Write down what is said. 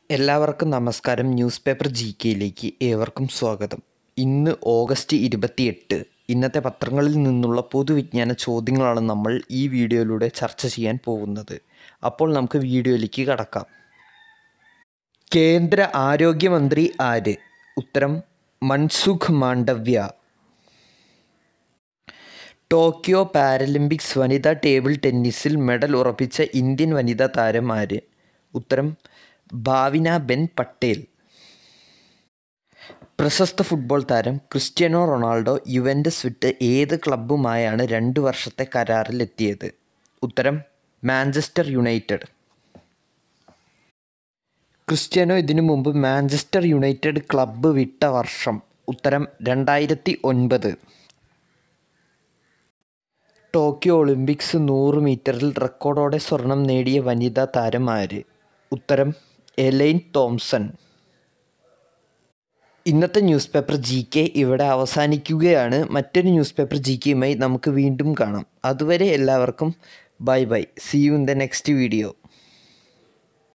എല്ലാവർക്കും നമസ്കാരം news newspaper G കെയിലേക്ക് ഏവർക്കും സ്വാഗതം ഇന്ന് ഓഗസ്റ്റ് ഇരുപത്തിയെട്ട് ഇന്നത്തെ പത്രങ്ങളിൽ നിന്നുള്ള പൊതുവിജ്ഞാന ചോദ്യങ്ങളാണ് നമ്മൾ ഈ വീഡിയോയിലൂടെ ചർച്ച ചെയ്യാൻ പോകുന്നത് അപ്പോൾ നമുക്ക് വീഡിയോയിലേക്ക് കടക്കാം കേന്ദ്ര ആരോഗ്യമന്ത്രി ആര് ഉത്തരം മൻസുഖ് മാണ്ഡവ്യ ടോക്കിയോ പാരലിമ്പിക്സ് വനിതാ ടേബിൾ ടെന്നീസിൽ മെഡൽ ഉറപ്പിച്ച ഇന്ത്യൻ വനിതാ താരം ആര് ഉത്തരം ഭാവിന ബെൻ പട്ടേൽ പ്രശസ്ത ഫുട്ബോൾ താരം ക്രിസ്ത്യാനോ റൊണാൾഡോ യുവൻറ്റസ് വിട്ട് ഏത് ക്ലബ്ബുമായാണ് രണ്ട് വർഷത്തെ കരാറിലെത്തിയത് ഉത്തരം മാഞ്ചസ്റ്റർ യുണൈറ്റഡ് ക്രിസ്ത്യാനോ ഇതിനു മുമ്പ് മാഞ്ചസ്റ്റർ യുണൈറ്റഡ് ക്ലബ്ബ് വിട്ട വർഷം ഉത്തരം രണ്ടായിരത്തി ഒൻപത് ടോക്കിയോ ഒളിമ്പിക്സ് നൂറ് മീറ്ററിൽ റെക്കോർഡോടെ സ്വർണം നേടിയ വനിതാ താരം ആര് ഉത്തരം എലൈൻ തോംസൺ ഇന്നത്തെ ന്യൂസ് പേപ്പർ ജി കെ ഇവിടെ അവസാനിക്കുകയാണ് മറ്റൊരു ന്യൂസ് പേപ്പർ ജി കെയുമായി നമുക്ക് വീണ്ടും കാണാം അതുവരെ എല്ലാവർക്കും bye bye see you in the next video